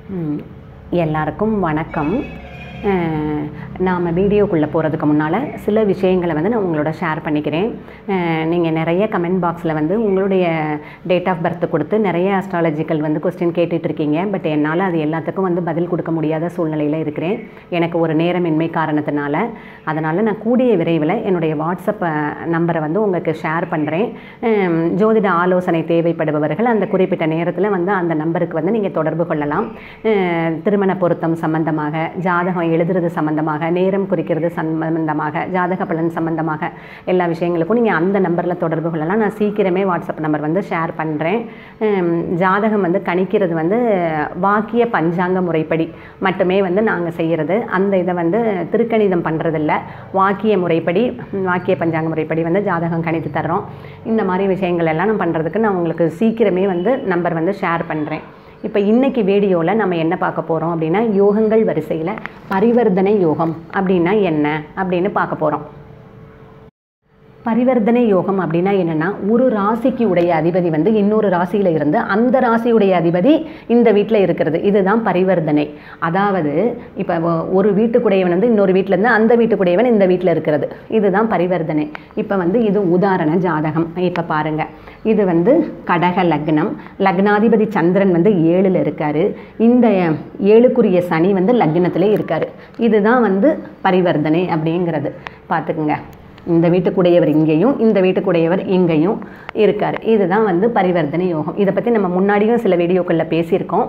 ம், எல்லாருக்கும் வணக்கம் நாம் வீடியோக்குள்ளே போகிறதுக்கு முன்னால் சில விஷயங்களை வந்து நான் உங்களோட ஷேர் பண்ணிக்கிறேன் நீங்கள் நிறைய கமெண்ட் பாக்ஸில் வந்து உங்களுடைய டேட் ஆஃப் பர்த் கொடுத்து நிறைய அஸ்ட்ராலஜிக்கல் வந்து கொஸ்டின் கேட்டுட்டு இருக்கீங்க பட் என்னால் அது எல்லாத்துக்கும் வந்து பதில் கொடுக்க முடியாத சூழ்நிலையில் இருக்கிறேன் எனக்கு ஒரு நேரமின்மை காரணத்தினால அதனால் நான் கூடிய விரைவில் என்னுடைய வாட்ஸ்அப் நம்பரை வந்து உங்களுக்கு ஷேர் பண்ணுறேன் ஜோதிட ஆலோசனை தேவைப்படுபவர்கள் அந்த குறிப்பிட்ட நேரத்தில் வந்து அந்த நம்பருக்கு வந்து நீங்கள் தொடர்பு கொள்ளலாம் அஹ் திருமண பொருத்தம் சம்பந்தமாக ஜாதகம் எழுதுறது சம்பந்தமாக நேரம் குறிக்கிறது சம்பந்தமாக ஜாதக பலன் சம்பந்தமாக எல்லா விஷயங்களுக்கும் நீங்கள் அந்த நம்பரில் தொடர்பு கொள்ளலாம் நான் சீக்கிரமே வாட்ஸ்அப் நம்பர் வந்து ஷேர் பண்ணுறேன் ஜாதகம் வந்து கணிக்கிறது வந்து வாக்கிய பஞ்சாங்க முறைப்படி மட்டுமே வந்து நாங்கள் செய்கிறது அந்த இதை வந்து திருக்கணிதம் பண்ணுறதில்ல வாக்கிய முறைப்படி வாக்கிய பஞ்சாங்க முறைப்படி வந்து ஜாதகம் கணித்து தர்றோம் இந்த மாதிரி விஷயங்கள் எல்லாம் நான் பண்ணுறதுக்கு நான் உங்களுக்கு சீக்கிரமே வந்து நம்பர் வந்து ஷேர் பண்ணுறேன் இப்போ இன்னைக்கு வீடியோவில் நம்ம என்ன பார்க்க போகிறோம் அப்படின்னா யோகங்கள் வரிசையில் பரிவர்த்தனை யோகம் அப்படின்னா என்ன அப்படின்னு பார்க்க போகிறோம் பரிவர்த்தனை யோகம் அப்படின்னா என்னென்னா ஒரு ராசிக்கு உடைய அதிபதி வந்து இன்னொரு ராசியில் இருந்து அந்த ராசியுடைய அதிபதி இந்த வீட்டில் இருக்கிறது இதுதான் பரிவர்த்தனை அதாவது இப்போ ஒரு வீட்டுக்குடையவன் வந்து இன்னொரு வீட்டிலேருந்து அந்த வீட்டுக்குடையவன் இந்த வீட்டில் இருக்கிறது இதுதான் பரிவர்த்தனை இப்போ வந்து இது உதாரண ஜாதகம் இப்போ பாருங்கள் இது வந்து கடக லக்னம் லக்னாதிபதி சந்திரன் வந்து ஏழில் இருக்கார் இந்த ஏழுக்குரிய சனி வந்து லக்னத்திலே இருக்கார் இதுதான் வந்து பரிவர்த்தனை அப்படிங்கிறது பார்த்துக்குங்க இந்த வீட்டுக்குடையவர் இங்கேயும் இந்த வீட்டுக்குடையவர் இங்கேயும் இருக்கார் இதுதான் வந்து பரிவர்த்தனை யோகம் இதை பற்றி நம்ம முன்னாடியும் சில வீடியோக்களில் பேசியிருக்கோம்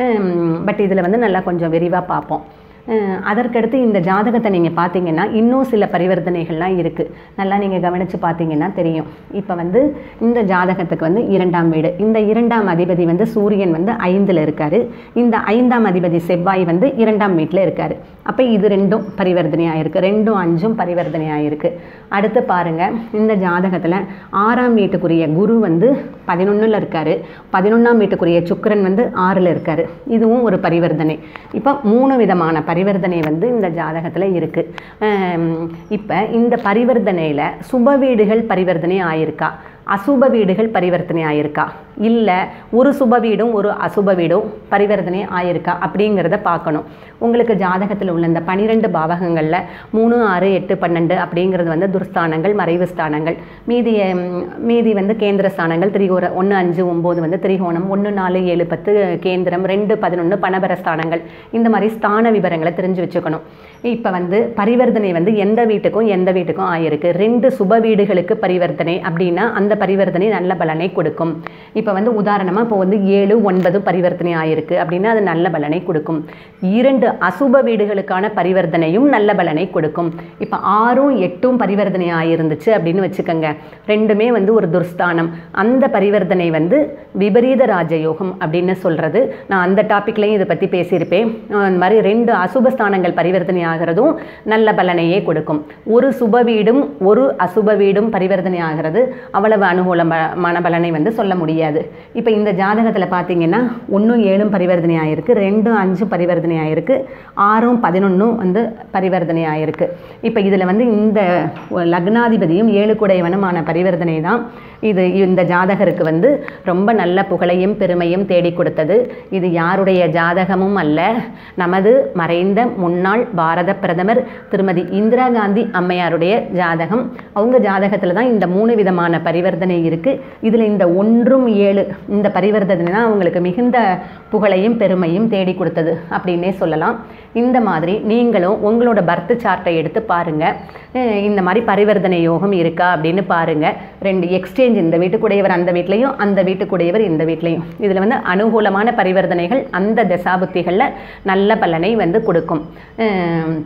பட் இதில் வந்து நல்லா கொஞ்சம் விரிவாக பார்ப்போம் அஹ் அதற்கடுத்து இந்த ஜாதகத்தை நீங்கள் பார்த்தீங்கன்னா இன்னும் சில பரிவர்த்தனைகள்லாம் இருக்குது நல்லா நீங்கள் கவனித்து பார்த்தீங்கன்னா தெரியும் இப்போ வந்து இந்த ஜாதகத்துக்கு வந்து இரண்டாம் வீடு இந்த இரண்டாம் அதிபதி வந்து சூரியன் வந்து ஐந்தில் இருக்கார் இந்த ஐந்தாம் அதிபதி செவ்வாய் வந்து இரண்டாம் வீட்டில் இருக்கார் அப்போ இது ரெண்டும் பரிவர்த்தனை ஆயிருக்கு ரெண்டும் அஞ்சும் பரிவர்த்தனை ஆயிருக்கு அடுத்து பாருங்கள் இந்த ஜாதகத்தில் ஆறாம் வீட்டுக்குரிய குரு வந்து பதினொன்றில் இருக்கார் பதினொன்றாம் வீட்டுக்குரிய சுக்கிரன் வந்து ஆறில் இருக்கார் இதுவும் ஒரு பரிவர்த்தனை இப்போ மூணு விதமான பரிவர்த்தனை வந்து இந்த ஜாதகத்தில் இருக்குது இப்போ இந்த பரிவர்த்தனையில் சுப வீடுகள் பரிவர்த்தனை ஆயிருக்கா அசுப வீடுகள் பரிவர்த்தனை ஆயிருக்கா இல்லை ஒரு சுப வீடும் ஒரு அசுப வீடும் பரிவர்த்தனை ஆயிருக்கா அப்படிங்கிறத பார்க்கணும் உங்களுக்கு ஜாதகத்தில் உள்ள இந்த பனிரெண்டு பாவகங்களில் மூணு ஆறு எட்டு பன்னெண்டு அப்படிங்கிறது வந்து துர்ஸ்தானங்கள் மறைவு ஸ்தானங்கள் மீதி ம், மீதி வந்து கேந்திர ஸ்தானங்கள் திரிகோர ஒன்று அஞ்சு ஒம்பது வந்து திரிகோணம் ஒன்று நாலு ஏழு பத்து கேந்திரம் ரெண்டு பதினொன்று பணபர ஸ்தானங்கள் இந்த மாதிரி ஸ்தான விவரங்களை தெரிஞ்சு வச்சுக்கணும் இப்போ வந்து பரிவர்த்தனை வந்து எந்த வீட்டுக்கும் எந்த வீட்டுக்கும் ஆயிருக்கு ரெண்டு சுப வீடுகளுக்கு பரிவர்த்தனை அப்படின்னா அந்த பரிவர்த்தனை நல்ல பலனை கொடுக்கும் இப்போ வந்து உதாரணமாக இப்போ வந்து ஏழு ஒன்பது பரிவர்த்தனை ஆயிருக்கு அப்படின்னா அது நல்ல பலனை கொடுக்கும் இரண்டு அசுப வீடுகளுக்கான பரிவர்த்தனையும் நல்ல பலனை கொடுக்கும் இப்போ ஆறும் எட்டும் பரிவர்த்தனை ஆயிருந்துச்சு அப்படின்னு வச்சுக்கோங்க ரெண்டுமே வந்து ஒரு துர்ஸ்தானம் அந்த பரிவர்த்தனை வந்து விபரீத ராஜயோகம் அப்படின்னு சொல்கிறது நான் அந்த டாப்பிக்லையும் இதை பற்றி பேசியிருப்பேன் அந்த மாதிரி ரெண்டு அசுபஸ்தானங்கள் பரிவர்த்தனை ஆகிறதும் நல்ல பலனையே கொடுக்கும் ஒரு சுப வீடும் ஒரு அசுப வீடும் பரிவர்த்தனை ஆகிறது அவ்வளவு அனுகூலமான பலனை வந்து சொல்ல முடியாது இப்போ இந்த ஜாதகத்தில் பார்த்தீங்கன்னா ஒன்றும் ஏழும் பரிவர்த்தனை ஆயிருக்கு ரெண்டும் அஞ்சு பரிவர்த்தனை ஆயிருக்கு ஆறும் பதினொன்றும் வந்து பரிவர்த்தனை ஆயிருக்கு இப்போ இதில் வந்து இந்த லக்னாதிபதியும் ஏழு குடையவனுமான பரிவர்த்தனை தான் இது இந்த ஜாதகருக்கு வந்து ரொம்ப நல்ல புகழையும் பெருமையும் தேடி கொடுத்தது இது யாருடைய ஜாதகமும் அல்ல நமது மறைந்த முன்னாள் பாரத பிரதமர் திருமதி இந்திரா காந்தி அம்மையாருடைய ஜாதகம் அவங்க ஜாதகத்தில் தான் இந்த மூணு விதமான பரிவர்த்தனை இருக்குது இதில் இந்த ஒன்றும் ஏழு இந்த பரிவர்த்தனை தான் அவங்களுக்கு மிகுந்த புகழையும் பெருமையும் தேடி கொடுத்தது அப்படின்னே சொல்லலாம் இந்த மாதிரி நீங்களும் உங்களோட பர்த் சார்ட்டை எடுத்து பாருங்கள் அஹ் இந்த மாதிரி பரிவர்த்தனை யோகம் இருக்கா அப்படின்னு பாருங்கள் ரெண்டு எக்ஸ்சேஞ்ச் இந்த வீட்டுக்குடையவர் அந்த வீட்லேயும் அந்த வீட்டுக்குடையவர் இந்த வீட்லேயும் இதில் வந்து அனுகூலமான பரிவர்த்தனைகள் அந்த தசாபுத்திகளில் நல்ல பலனை வந்து கொடுக்கும் அஹ்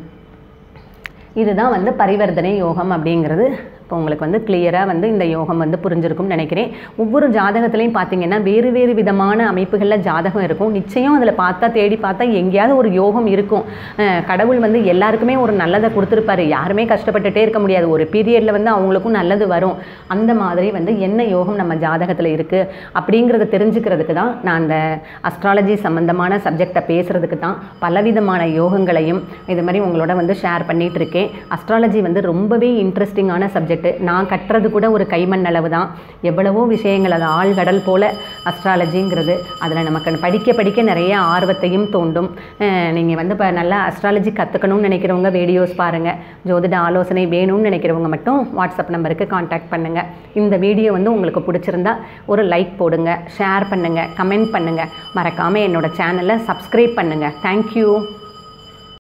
இதுதான் வந்து பரிவர்த்தனை யோகம் அப்படிங்கிறது இப்போ உங்களுக்கு வந்து கிளியராக வந்து இந்த யோகம் வந்து புரிஞ்சிருக்கும்னு நினைக்கிறேன் ஒவ்வொரு ஜாதகத்துலையும் பார்த்தீங்கன்னா வேறு வேறு விதமான அமைப்புகளில் ஜாதகம் இருக்கும் நிச்சயம் அதில் பார்த்தா தேடி பார்த்தா எங்கேயாவது ஒரு யோகம் இருக்கும் அஹ் கடவுள் வந்து எல்லாருக்குமே ஒரு நல்லதை கொடுத்துருப்பாரு யாருமே கஷ்டப்பட்டுட்டே இருக்க முடியாது ஒரு பீரியடில் வந்து அவங்களுக்கும் நல்லது வரும் அந்த மாதிரி வந்து என்ன யோகம் நம்ம ஜாதகத்தில் இருக்குது அப்படிங்கிறத தெரிஞ்சுக்கிறதுக்கு தான் நான் அந்த அஸ்ட்ராலஜி சம்மந்தமான சப்ஜெக்டை பேசுகிறதுக்கு தான் பலவிதமான யோகங்களையும் இது மாதிரி உங்களோட வந்து ஷேர் பண்ணிகிட்டு இருக்கேன் அஸ்ட்ராலஜி வந்து ரொம்பவே இன்ட்ரெஸ்டிங்கான சப்ஜெக்ட் தெரிஞ்சுக்கிட்டு நான் கட்டுறது கூட ஒரு கைமண் அளவு தான் எவ்வளவோ விஷயங்கள் அது ஆழ்கடல் போல அஸ்ட்ராலஜிங்கிறது அதில் நமக்கு படிக்க படிக்க நிறைய ஆர்வத்தையும் தூண்டும் நீங்கள் வந்து இப்போ நல்லா அஸ்ட்ராலஜி கற்றுக்கணும்னு நினைக்கிறவங்க வீடியோஸ் பாருங்கள் ஜோதிட ஆலோசனை வேணும்னு நினைக்கிறவங்க மட்டும் வாட்ஸ்அப் நம்பருக்கு காண்டாக்ட் பண்ணுங்கள் இந்த வீடியோ வந்து உங்களுக்கு பிடிச்சிருந்தா ஒரு லைக் போடுங்க ஷேர் பண்ணுங்கள் கமெண்ட் பண்ணுங்கள் மறக்காமல் என்னோட சேனலை சப்ஸ்கிரைப் பண்ணுங்கள் தேங்க்யூ